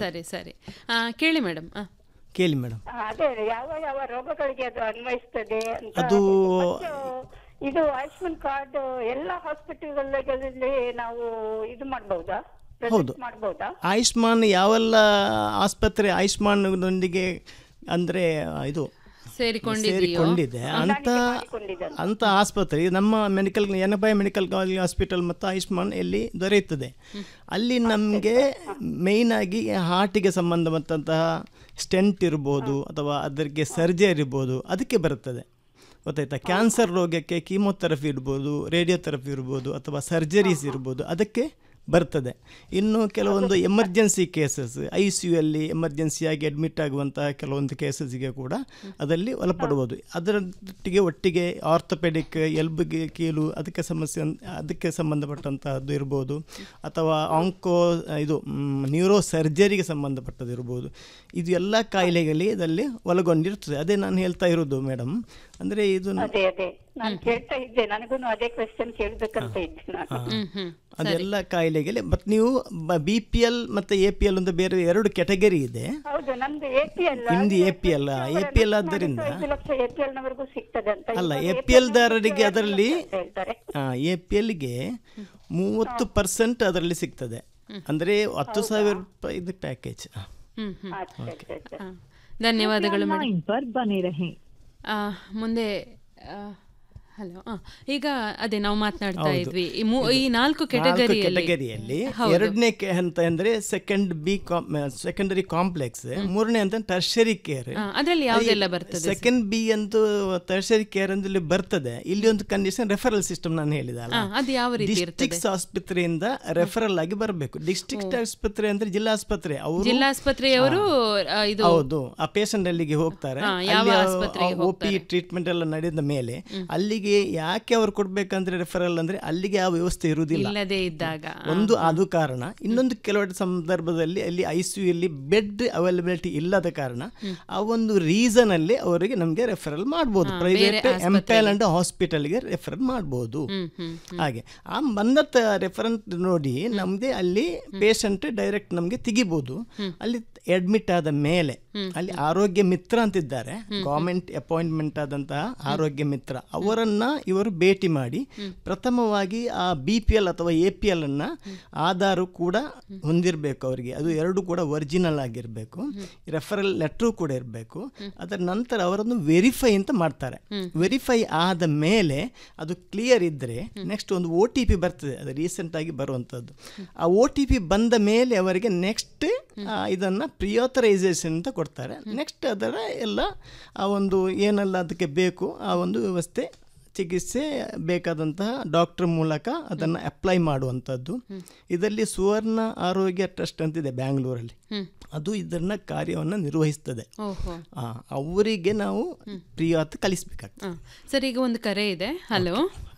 ಸರಿ ಸರಿ ಆ, ಕೇಳಿ ಮೇಡಮ್ ಕೇಳಿ ಮೇಡಮ್ ಆ, ಅದೇ ಯಾವ ಯಾವ ರೋಗಗಳಿಗೆ ಅದು ಅನ್ವಯಿಸ್ತದೆ ಅಂತ ಅದು ಮತ್ತು ಇದು ಆಯುಷ್ಮಾನ್ ಕಾರ್ಡ್ ಎಲ್ಲ ಹಾಸ್ಪಿಟಲ್ಗಳಲ್ಲಿ ನಾವು ಇದು ಮಾಡಬಹುದಾ ಹೌದು. ಮಾಡಬಹುದಾ ಆಯುಷ್ಮಾನ್ ಯಾವೆಲ್ಲ ಆಸ್ಪತ್ರೆ ಆಯುಷ್ಮಾನ್ನೊಂದಿಗೆ ಅಂದರೆ ಇದು ಸೇರಿಕೊಂಡಿದೆಯೋ ಸೇರಿಕೊಂಡಿದೆ ಅಂತ ಮಾಡಿಕೊಂಡಿದ್ದಾರೆ. ಅಂತ ಆಸ್ಪತ್ರೆ ಇದು ನಮ್ಮ ಮೆಡಿಕಲ್ ಎನಬೈ ಮೆಡಿಕಲ್ ಕಾಲೇಜ್ ಹಾಸ್ಪಿಟಲ್ ಮತ್ತು ಆಯುಷ್ಮಾನ್ ಎಲ್ಲಿ ದೊರೆಯುತ್ತದೆ ಅಲ್ಲಿ ನಮಗೆ ಮೇಯ್ನಾಗಿ ಹಾರ್ಟಿಗೆ ಸಂಬಂಧಪಟ್ಟಂತಹ ಸ್ಟೆಂಟ್ ಇರ್ಬೋದು ಅಥವಾ ಅದಕ್ಕೆ ಸರ್ಜರಿ ಇರ್ಬೋದು ಅದಕ್ಕೆ ಬರುತ್ತದೆ ಗೊತ್ತಾಯ್ತಾ ಕ್ಯಾನ್ಸರ್ ರೋಗಕ್ಕೆ ಕೀಮೋಥೆರಪಿ ಇರ್ಬೋದು ರೇಡಿಯೋಥೆರಪಿ ಇರ್ಬೋದು ಅಥವಾ ಸರ್ಜರೀಸ್ ಇರ್ಬೋದು ಅದಕ್ಕೆ ಬರ್ತದೆ ಇನ್ನು ಕೆಲವೊಂದು emergency cases I C U ಅಲ್ಲಿ ಎಮರ್ಜೆನ್ಸಿಯಾಗಿ ಅಡ್ಮಿಟ್ ಆಗುವಂತಹ ಕೆಲವೊಂದು ಕೇಸಸ್ಗೆ ಕೂಡ ಅದರಲ್ಲಿ ಒಳಪಡ್ಬೋದು ಅದರೊಟ್ಟಿಗೆ ಒಟ್ಟಿಗೆ ಆರ್ಥೋಪೆಡಿಕ್ ಎಲ್ಬಿಗೆ ಕೀಲು ಅದಕ್ಕೆ ಸಮಸ್ಯೆ ಅನ್- ಅದಕ್ಕೆ ಸಂಬಂಧಪಟ್ಟಂತಹದ್ದು ಇರ್ಬೋದು ಅಥವಾ ಆಂಕೋ ಇದು ನ್ಯೂರೋ ಸರ್ಜರಿಗೆ ಸಂಬಂಧಪಟ್ಟದ್ದು ಇರ್ಬೋದು ಇದು ಎಲ್ಲ ಕಾಯಿಲೆಗಳಿಗೆ ಇದರಲ್ಲಿ ಒಳಗೊಂಡಿರ್ತದೆ ಅದೇ ನಾನು ಹೇಳ್ತಾ ಇರೋದು ಮೇಡಮ್ ಅಂದರೆ ಇದು ಅದೇ ಅದೇ ನಾನು ಕೇಳ್ತಾ ಇದ್ದೆ ನನಗೂ ಅದೇ ಕ್ವೆಶ್ಚನ್ ಕೇಳ್ಬೇಕಂತ ಇದ್ದೆ ನಾನು ಹ್ಮ್ ಹ್ಮ್ ಅದೆಲ್ಲ ಕಾಯಿಲೆಗೆ ಮತ್ತು ನೀವು ಬಿ ಪಿ ಎಲ್ ಮತ್ತು ಎ ಪಿ ಎಲ್ ಅಂತ ಬೇರೆ ಎರಡು ಕೆಟಗರಿ ಇದೆ ಹೌದು ನಮ್ದು ಎ ಪಿ ಎಲ್ ನಿಮ್ದು APL, APL ಆದ್ದರಿಂದ? ಐದು ಲಕ್ಷ ಎ ಪಿ ಎಲ್ ನವರೆಗೂ ಸಿಗ್ತದೆ ಅಂತ ಅಲ್ಲ, ಇವಾಗ APL APL ದಾರರಿಗೆ ಅದರಲ್ಲಿ ಅಂತ ಹೇಳ್ತಾರೆ ಎ ಪಿ ಎಲ್ಗೆ ಮೂವತ್ತು ಪರ್ಸೆಂಟ್ ಅದರಲ್ಲಿ ಸಿಗ್ತದೆ ಅಂದರೆ ಹತ್ತು ಸಾವಿರ ರೂಪಾಯಿ ಇದು ಪ್ಯಾಕೇಜ್ ಹ್ಮ್ ಹ್ಮ್ ಅಚ್ಚಾ, ಅಚ್ಚಾ, ಅಚ್ಚಾ. ಆ, ಧನ್ಯವಾದಗಳು ಮೇಡಮ್ लाइन पर बने रहें ಆ, ಮುಂದೆ ಹಲೋ ಈಗ ಅದೇ ನಾವು ಮಾತನಾಡ್ತಾ ಇದ್ವಿ ಈ ಮೂ- ಈ ನಾಲ್ಕು ಕೆಟಗರಿಯಲ್ಲಿ ಕೆಟಗರಿಯಲ್ಲಿ ಎರಡನೇ ಕೆ ಹಂತ ಅಂದರೆ ಸೆಕೆಂಡ್ ಬಿ ಸೆಕೆಂಡರಿ ಕಾಂಪ್ಲೆಕ್ಸ್ ಮೂರನೇ ಅಂತ ಟರ್ಷರಿ ಕೇರ್ ಅದರಲ್ಲಿ ಯಾವುದೆಲ್ಲ ಬರ್ತದೆ ಸೆಕೆಂಡ್ ಬಿ ಅಂತೂ ಟರ್ಷರಿ ಕೇರ್ ಅಂದ್ರೆ ಬರ್ತದೆ ಇಲ್ಲಿ ಒಂದು ಕಂಡೀಷನ್ ರೆಫರಲ್ ಸಿಸ್ಟಮ್ ನಾನು ಹೇಳಿದಲ್ಲ ಆ, ಅದು ಯಾವ ರೀತಿ ಇರ್ತದೆ ಡಿಸ್ಟ್ರಿಕ್ಟ್ ಆಸ್ಪತ್ರೆಯಿಂದ ರೆಫರಲ್ ಆಗಿ ಬರಬೇಕು ಡಿಸ್ಟ್ರಿಕ್ಟ್ ಆಸ್ಪತ್ರೆ ಅಂದ್ರೆ ಜಿಲ್ಲಾ ಆಸ್ಪತ್ರೆ ಅವರು ಜಿಲ್ಲಾಸ್ಪತ್ರೆಯವರು ಆ, ಇದು ಹೌದು ಆ ಪೇಷಂಟ್ ಅಲ್ಲಿಗೆ ಹೋಗ್ತಾರೆ ಹಾ, ಯಾವ ಆಸ್ಪತ್ರೆಗೆ ಒ ಪಿ ಟ್ರೀಟ್ಮೆಂಟ್ ಎಲ್ಲ ನಡೆದ ಮೇಲೆ ಅಲ್ಲಿಗೆ ಯಾಕೆ ಅವ್ರು ಕೊಡ್ಬೇಕಂದ್ರೆ ರೆಫರಲ್ ಅಂದ್ರೆ ಅಲ್ಲಿಗೆ ಆ ವ್ಯವಸ್ಥೆ ಇರುವುದಿಲ್ಲ ಇಲ್ಲದೆ ಇದ್ದಾಗ ಒಂದು ಅದು ಕಾರಣ ಇನ್ನೊಂದು ಕೆಲವು ಸಂದರ್ಭದಲ್ಲಿ ಅಲ್ಲಿ ಐ ಸಿ ಅಲ್ಲಿ ಬೆಡ್ ಅವೈಲಬಿಲಿಟಿ ಇಲ್ಲದ ಕಾರಣ ಆ ಒಂದು ರೀಸನ್ ಅಲ್ಲಿ ಅವರಿಗೆ ನಮಗೆ ರೆಫರಲ್ ಮಾಡ್ಬೋದು ಪ್ರೈವೇಟ್ ಎಂಪೈಲ್ ಅಂಡ್ ಹಾಸ್ಪಿಟಲ್ಗೆ ರೆಫರಲ್ ಮಾಡ್ಬೋದು ಹ್ಮ್ ಹ್ಮ್ ಹಾಗೆ ಆ ಬಂದತ್ತ ರೆಫರೆನ್ಸ್ ನೋಡಿ ನಮಗೆ ಅಲ್ಲಿ ಪೇಷಂಟ್ ಡೈರೆಕ್ಟ್ ನಮಗೆ ತೆಗಿಬೋದು ಅಲ್ಲಿ ಅಡ್ಮಿಟ್ ಆದ ಮೇಲೆ ಅಲ್ಲಿ ಆರೋಗ್ಯ ಮಿತ್ರ ಅಂತಿದ್ದಾರೆ ಗೌರ್ಮೆಂಟ್ ಅಪಾಯಿಂಟ್ಮೆಂಟ್ ಆದಂತಹ ಆರೋಗ್ಯ ಮಿತ್ರ ಅವರನ್ನ ಇವರು ಭೇಟಿ ಮಾಡಿ ಪ್ರಥಮವಾಗಿ ಆ ಬಿ ಪಿ ಎಲ್ ಅಥವಾ ಎ ಪಿ ಎಲ್ ಅನ್ನ ಆಧಾರ ಕೂಡ ಹೊಂದಿರಬೇಕು ಅವರಿಗೆ ಅದು ಎರಡು ಕೂಡ ಒರಿಜಿನಲ್ ಆಗಿರಬೇಕು ರೆಫರಲ್ ಲೆಟ್ರು ಕೂಡ ಇರಬೇಕು ಅದರ ನಂತರ ಅವರನ್ನು ವೆರಿಫೈ ಅಂತ ಮಾಡ್ತಾರೆ ವೆರಿಫೈ ಆದ ಮೇಲೆ ಅದು ಕ್ಲಿಯರ್ ಇದ್ದರೆ ನೆಕ್ಸ್ಟ್ ಒಂದು ಒ ಟಿ ಪಿ ಬರ್ತದೆ ಅದು ರೀಸೆಂಟ್ ಆಗಿ ಬರುವಂಥದ್ದು ಆ ಒ ಟಿ ಪಿ ಬಂದ ಮೇಲೆ ಅವರಿಗೆ ನೆಕ್ಸ್ಟ್ ಇದನ್ನು ಪ್ರಿಯೋಥರೈಸೇಷನ್ ಅಂತ ಕೊಡ್ತಾರೆ ನೆಕ್ಸ್ಟ್ ಅದರ ಎಲ್ಲ ಆ ಒಂದು ಏನೆಲ್ಲ ಅದಕ್ಕೆ ಬೇಕು ಆ ಒಂದು ವ್ಯವಸ್ಥೆ ಚಿಕಿತ್ಸೆ ಬೇಕಾದಂತಹ ಡಾಕ್ಟರ್ ಮೂಲಕ ಅದನ್ನು ಅಪ್ಲೈ ಮಾಡುವಂಥದ್ದು ಇದರಲ್ಲಿ ಸುವರ್ಣ ಆರೋಗ್ಯ ಟ್ರಸ್ಟ್ ಅಂತಿದೆ ಬ್ಯಾಂಗ್ಳೂರಲ್ಲಿ ಅದು ಇದನ್ನ ಕಾರ್ಯವನ್ನು ನಿರ್ವಹಿಸ್ತದೆ ಓಹೋ ಆ, ಅವರಿಗೆ ನಾವು ಪ್ರಿಯಾತ್ ಕಲಿಸ್ಬೇಕಾಗ್ತದೆ ಆ, ಸರ್ ಈಗ ಒಂದು ಕರೆ ಇದೆ ಹಲೋ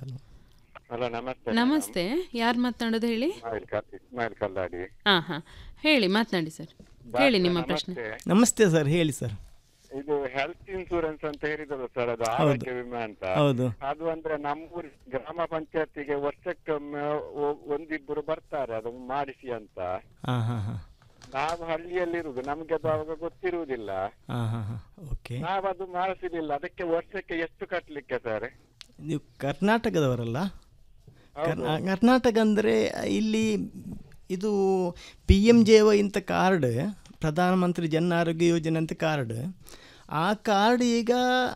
ಹಲೋ ನಮಸ್ತೆ ನಮಸ್ತೆ ಯಾರು ಮಾತನಾಡೋದು ಹೇಳಿ ಇಸ್ಮಾಯಿಲ್ ಕಲ್ ಇಸ್ಮಾಯಿಲ್ ಕಲ್ಲಾಡಿ ಹಾ ಹಾ ಹೇಳಿ ಮಾತನಾಡಿ ಸರ್ ಹೇಳಿ ನಿಮ್ಮ ಪ್ರಶ್ನೆ ನಮಸ್ತೆ ನಮಸ್ತೆ ಸರ್ ಹೇಳಿ ಸರ್ ಇದು ಹೆಲ್ತ್ ಇನ್ಸೂರೆನ್ಸ್ ಅಂತ ಹೇಳಿದ್ರು ಸರ್ ಅದು ಆರೋಗ್ಯ ವಿಮೆ ಅಂತ ಹೌದು ಅದು ಅಂದ್ರೆ ನಮ್ಮೂರಿ ಗ್ರಾಮ ಪಂಚಾಯತಿಗೆ ವರ್ಷಕ್ಕೊಮ್ಮೆ ಒ- ಒಂದಿಬ್ಬರು ಬರ್ತಾರೆ ಅದು ಮಾಡಿಸಿ ಅಂತ ಹಾಂ ಹಾಂ ಹಾಂ ನಾವು ಹಳ್ಳಿಯಲ್ಲಿರುದು ನಮ್ಗೆ ಅದು ಅವಾಗ ಗೊತ್ತಿರುವುದಿಲ್ಲ ಹಾಂ ಹಾಂ ಹಾಂ ಓಕೆ ನಾವು ಅದು ಮಾಡಿಸಲಿಲ್ಲ ಅದಕ್ಕೆ ವರ್ಷಕ್ಕೆ ಎಷ್ಟು ಕಟ್ಲಿಕ್ಕೆ ಸರ್ ನೀವು ಕರ್ನಾಟಕದವರಲ್ಲ ಕರ್ನಾ- ಕರ್ನಾಟಕ ಅಂದರೆ ಇಲ್ಲಿ ಇದು ಪಿ ಎಮ್ ಜೆ ವೈ ಇಂಥ ಕಾರ್ಡ್ ಪ್ರಧಾನಮಂತ್ರಿ ಜನ ಆರೋಗ್ಯ ಯೋಜನೆ ಅಂತ ಕಾರ್ಡ್ ಆ ಕಾರ್ಡ್ ಈಗ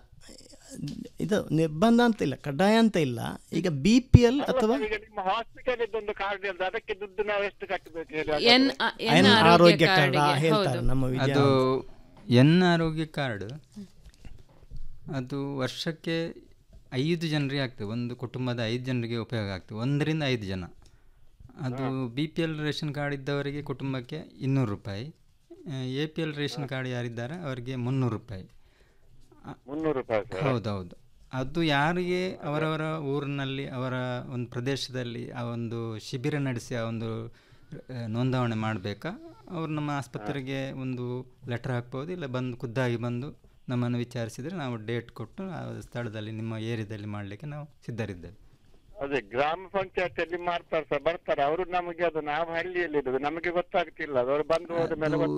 ಇದು ನಿರ್ಬಂಧ ಅಂತ ಇಲ್ಲ ಕಡ್ಡಾಯ ಅಂತ ಇಲ್ಲ ಈಗ ಬಿ ಪಿ ಎಲ್ ಅಥವಾ ಈಗ ನಿಮ್ಮ ಹಾಸ್ಪಿಟಲ್ ಇದ್ದೊಂದು ಕಾರ್ಡ್ ಇರ್ತದೆ ಅದಕ್ಕೆ ದುಡ್ಡು ನಾವು ಎಷ್ಟು ಕಟ್ಟಬೇಕು ಹೇಳಿ ಅದು? ಎನ್ ಆ, ಎನ್ ಎನ್ ಆರೋಗ್ಯ ಆರೋಗ್ಯ ಕಾರ್ಡ್ ಕಾರ್ಡಿಗೆ ಹೇಳ್ತಾರೆ ಹೌದು ನಮ್ಮ ವಿಜಯ ಅದು ಎನ್ ಆರೋಗ್ಯ ಕಾರ್ಡ್ ಅದು ವರ್ಷಕ್ಕೆ ಐದು ಜನರಿಗೆ ಆಗ್ತದೆ ಒಂದು ಕುಟುಂಬದ ಐದು ಜನರಿಗೆ ಉಪಯೋಗ ಆಗ್ತದೆ ಒಂದರಿಂದ ಐದು ಜನ ಅದು B P L ration card ಇದ್ದವರಿಗೆ ಕುಟುಂಬಕ್ಕೆ ಇನ್ನೂರು ರೂಪಾಯಿ A P L ration card ಯಾರಿದ್ದಾರೆ ಅವರಿಗೆ ಮುನ್ನೂರು ರೂಪಾಯಿ ಮುನ್ನೂರು ರೂಪಾಯಿ ಸರ್ ಹೌದೌದು ಅದು ಯಾರಿಗೆ ಅವರವರ ಊರಿನಲ್ಲಿ ಅವರ ಒಂದು ಪ್ರದೇಶದಲ್ಲಿ ಆ ಒಂದು ಶಿಬಿರ ನಡೆಸಿ ಆ ಒಂದು ಆ, ನೋಂದಾವಣೆ ಮಾಡಬೇಕಾ ಅವರು ನಮ್ಮ ಆಸ್ಪತ್ರೆಗೆ ಒಂದು ಲೆಟರ್ ಹಾಕ್ಬೋದು ಇಲ್ಲ ಬಂದು ಖುದ್ದಾಗಿ ಬಂದು ನಮ್ಮನ್ನು ವಿಚಾರಿಸಿದರೆ ನಾವು ಡೇಟ್ ಕೊಟ್ಟು ಆ ಸ್ಥಳದಲ್ಲಿ ನಿಮ್ಮ ಏರಿಯಾದಲ್ಲಿ ಮಾಡಲಿಕ್ಕೆ ನಾವು ಸಿದ್ಧರಿದ್ದೇವೆ ಅದೇ ಗ್ರಾಮ ಪಂಚಾಯತಿಯಲ್ಲಿ ಮಾಡ್ತಾರೆ ಸರ್ ಬರ್ತಾರೆ ಅವರು ನಮಗೆ ಅದು ನಾವು ಹಳ್ಳಿಯಲ್ಲಿ ಇರುದು ನಮಗೆ ಗೊತ್ತಾಗ್ತಿಲ್ಲ ಅದು ಅವ್ರು ಬಂದು ಹೋದ ಮೇಲೆ ಅದು